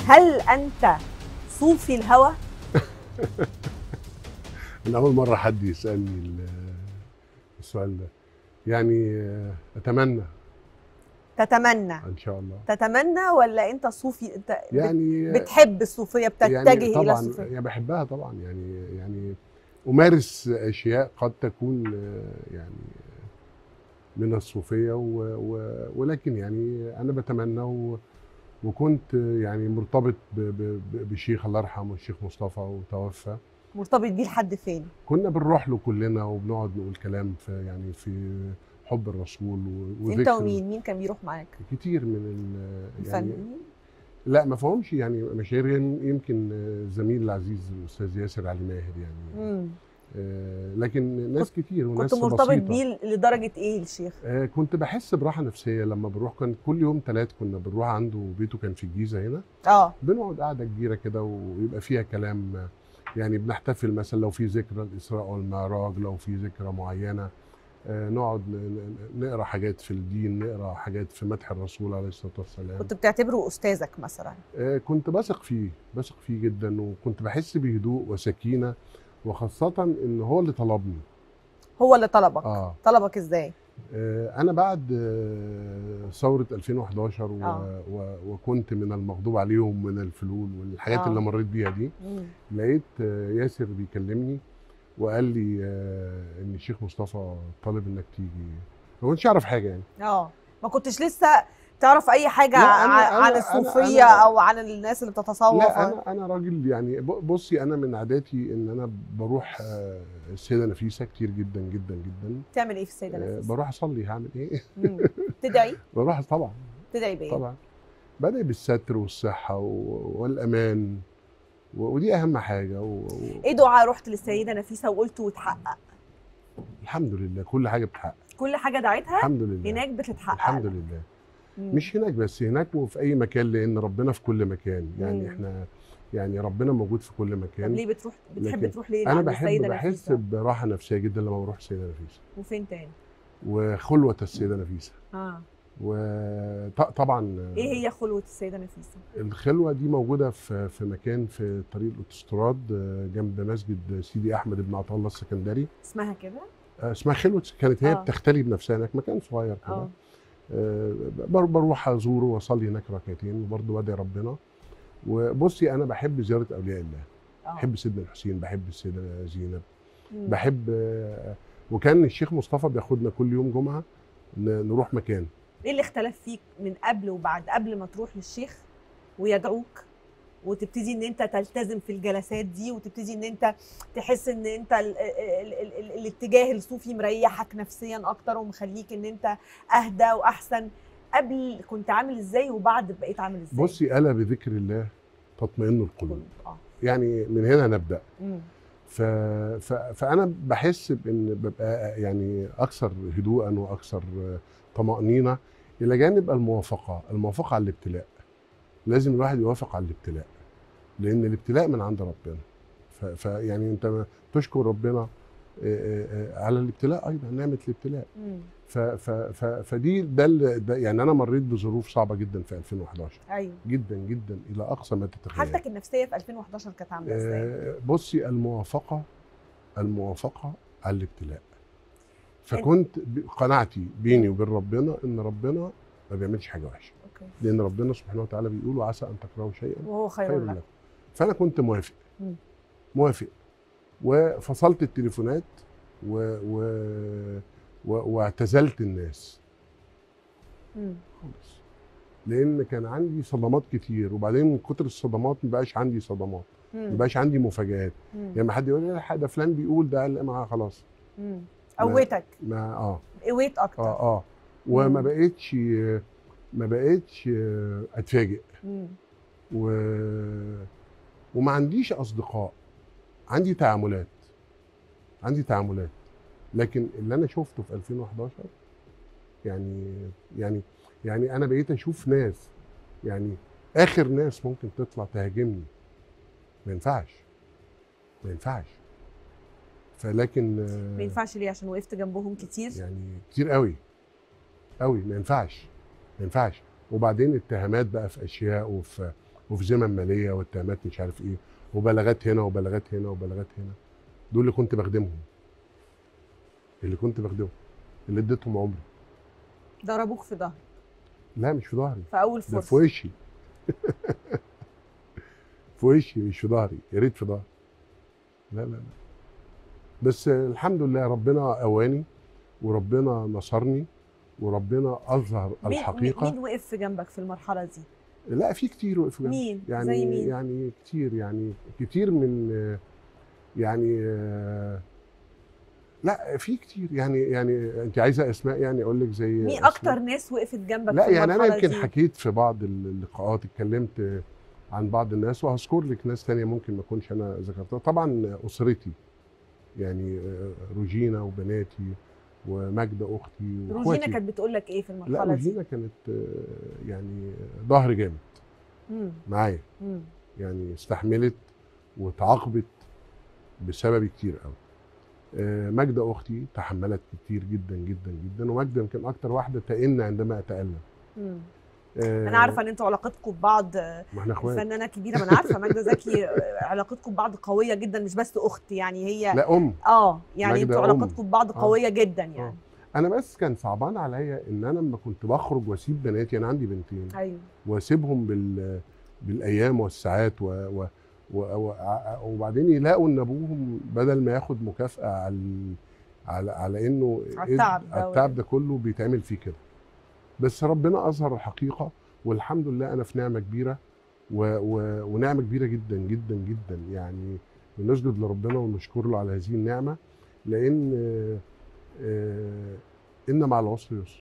هل انت صوفي الهوى من اول مره حد يسالني ال- السؤال ده يعني آه، اتمنى تتمنى ان شاء الله تتمنى ولا انت صوفي انت بت- يعني بتحب الصوفيه بتتجه يعني الى طبعا الصوفيه يعني بحبها طبعا يعني يعني امارس اشياء قد تكون آه، يعني من الصوفيه و و ولكن يعني انا بتمنى و وكنت يعني مرتبط ب- ب- ب- بشيخ الله يرحمه الشيخ مصطفى وتوفى مرتبط بيه لحد فين كنا بنروح له كلنا وبنقعد نقول كلام في يعني في حب الرسول و- انت وذكر ومين مين كان بيروح معاك كتير من ال- يعني الفنانين لا ما فهمش يعني مشاهير يمكن زميل العزيز الاستاذ ياسر علي ماهر يعني مم. آه، لكن ناس كتير وناس كنت مرتبط بسيطة. بيه لدرجه ايه الشيخ آه، كنت بحس براحه نفسيه لما بروح كان كل يوم ثلاث كنا بنروح عنده بيته كان في الجيزه هنا اه بنقعد قاعده كبيره كده ويبقى فيها كلام آه، يعني بنحتفل مثلا لو في ذكرى الاسراء والمعراج لو في ذكرى معينه آه، نقعد ن- ن- نقرا حاجات في الدين نقرا حاجات في مدح الرسول عليه الصلاه والسلام كنت بتعتبره استاذك مثلا آه، كنت بثق فيه بثق فيه جدا وكنت بحس بهدوء وسكينه وخاصه ان هو اللي طلبني هو اللي طلبك اه طلبك ازاي آه، انا بعد آه، ثوره 2011 و... آه. و... وكنت من المغضوب عليهم من الفلول والحاجات آه. اللي مريت بيها دي مم. لقيت آه، ياسر بيكلمني وقال لي آه، ان الشيخ مصطفى طالب انك تيجي ما كنتش اعرف حاجه يعني اه ما كنتش لسه تعرف اي حاجه لا، أنا- ع- عن أنا- الصوفيه أنا- او عن الناس اللي بتتصوف لا انا انا راجل يعني ب- بصي انا من عاداتي ان انا بروح آه، السيده نفيسه كتير جدا جدا جدا تعمل ايه في السيده آه، نفيسه بروح اصلي هعمل ايه مم. تدعي بروح طبعا تدعي بايه طبعا بدأ بالستر والصحة و- والأمان و- ودي أهم حاجة و- و- ايه دعاء رحت للسيده نفيسه وقلت وتحقق الحمد لله كل حاجة بتحقق كل حاجه دعيتها الحمد لله هناك بتتحقق الحمد لله مم. مش هناك بس هناك وفي أي مكان لأن ربنا في كل مكان يعني مم. إحنا يعني ربنا موجود في كل طب مكان ليه بتروح بتحب لكن تروح ليه أنا عند بحب السيده بحس نفيسه براحة نفسية جدا لما بروح السيدة نفيسة وفين تاني وخلوة السيدة نفيسة اه وطبعا ايه هي خلوه السيده نفيسه الخلوة دي موجودة في في مكان في طريق الأوتوستراد آه، جنب مسجد سيدي أحمد بن عطا الله السكندري اسمها كده آه، اسمها خلوة كانت هي آه. بتختلي بنفسها هناك مكان صغير كده اه آه، بر- بروح ازوره واصلي هناك ركعتين وبرضه وادعي ربنا وبصي انا بحب زياره اولياء الله اه بحب سيدنا الحسين بحب السيده زينب مم. بحب آه، وكان الشيخ مصطفى بياخدنا كل يوم جمعه ن- نروح مكان ايه اللي اختلف فيك من قبل وبعد قبل ما تروح للشيخ ويدعوك وتبتدي ان انت تلتزم في الجلسات دي وتبتدي ان انت تحس ان انت ال ال ال ال الاتجاه الصوفي مريحك نفسيا اكتر ومخليك ان انت اهدى واحسن قبل كنت عامل ازاي وبعد بقيت عامل ازاي بصي الا بذكر الله تطمئن القلوب اه يعني من هنا نبدا مم. ف... ف... فانا بحس بان ببقى يعني اكثر هدوءا واكثر طمانينه الى جانب الموافقه الموافقه على الابتلاء لازم الواحد يوافق على الابتلاء لان الابتلاء من عند ربنا ف... فيعني انت ما تشكر ربنا آه، آه، آه، على الابتلاء ايضا نعمه الابتلاء مم. ف... ف... ف... فدي ده, اللي- ده يعني انا مريت بظروف صعبه جدا في 2011 ايوه جدا جدا الى اقصى ما تتخيل حالتك النفسيه في 2011 كانت عامله ازاي؟ آه، بصي الموافقة الموافقة على الابتلاء فكنت ب- قناعتي بيني وبين ربنا ان ربنا ما بيعملش حاجة وحشة اوكي لان ربنا سبحانه وتعالى بيقول وعسى ان تكرهوا شيئا وهو خير خير لك لكم فانا كنت موافق مم. موافق وفصلت التليفونات و... و... و... واعتزلت الناس مم. خالص لان كان عندي صدمات كتير وبعدين من كتر الصدمات ما بقاش عندي صدمات ما مم. بقاش عندي مفاجآت مم. يعني لما حد يقول لي "لا، ده فلان بيقول ده لا ما خلاص مم. قوتك ما اه قويت اكتر اه اه وما مم. بقتش ما بقتش اتفاجئ مم. و وما عنديش اصدقاء عندي تعاملات عندي تعاملات لكن اللي انا شفته في 2011 يعني يعني يعني انا بقيت اشوف ناس يعني اخر ناس ممكن تطلع تهاجمني ما ينفعش ما ينفعش فلكن آه، ما ينفعش ليه عشان وقفت جنبهم كتير يعني كتير قوي قوي ما ينفعش ما ينفعش وبعدين اتهامات بقى في اشياء وفي وفي ذمم ماليه واتهامات مش عارف ايه وبلاغات هنا وبلاغات هنا وبلاغات هنا دول اللي كنت بخدمهم اللي كنت بخدمهم اللي اديتهم عمري ضربوك في ظهرك لا مش في ظهري في اول ده في فرصه وشي في وشي مش في ظهري يا ريت في ظهري لا لا لا بس الحمد لله ربنا قواني وربنا نصرني وربنا اظهر مين الحقيقه مين وقف في جنبك في المرحله دي لا في كتير وقفوا جنبي. مين يعني زي مين يعني كتير يعني كتير من يعني لا في كتير يعني يعني انت عايزه اسماء يعني اقول لك زي مين أسماء؟ اكتر ناس وقفت جنبك لا في يعني انا المرحله يمكن دي حكيت في بعض اللقاءات اتكلمت عن بعض الناس وهذكر لك ناس تانية ممكن ما اكونش انا ذكرتها طبعا اسرتي يعني روجينا وبناتي وماجدة اختي روجينا واخواتي كانت بتقول لك ايه في لا المرحله دي روجينا كانت آه، يعني ظهر جامد مم. معايا مم. يعني استحملت وتعاقبت بسبب كتير قوي آه، ماجدة أختي تحملت كتير جدا جدا جدا وماجدة يمكن أكتر واحدة تئن عندما أتألم مم. آه، انا عارفه ان انتوا علاقتكم ببعض ما احنا اخوات فنانه كبيره ما انا عارفه ماجده زكي آه، علاقتكم ببعض قويه جدا مش بس اخت يعني هي لا أم اه يعني ماجدة انتوا أم. علاقتكم ببعض آه. قويه جدا يعني أنا بس كان صعبان عليا إن أنا لما كنت بخرج وأسيب بناتي أنا عندي بنتين ايوه وأسيبهم بال بالأيام والساعات و... و... و... و... وبعدين يلاقوا إن أبوهم بدل ما ياخد مكافأة على ال- على على إنه على التعب ده على التعب ده كله بيتعمل فيه كده بس ربنا أظهر الحقيقة والحمد لله أنا في نعمة كبيرة و... و... ونعمة كبيرة جدا جدا جدا يعني بنسجد لربنا ونشكر له على هذه النعمة لأن آه، آه، إن مع العسر يسر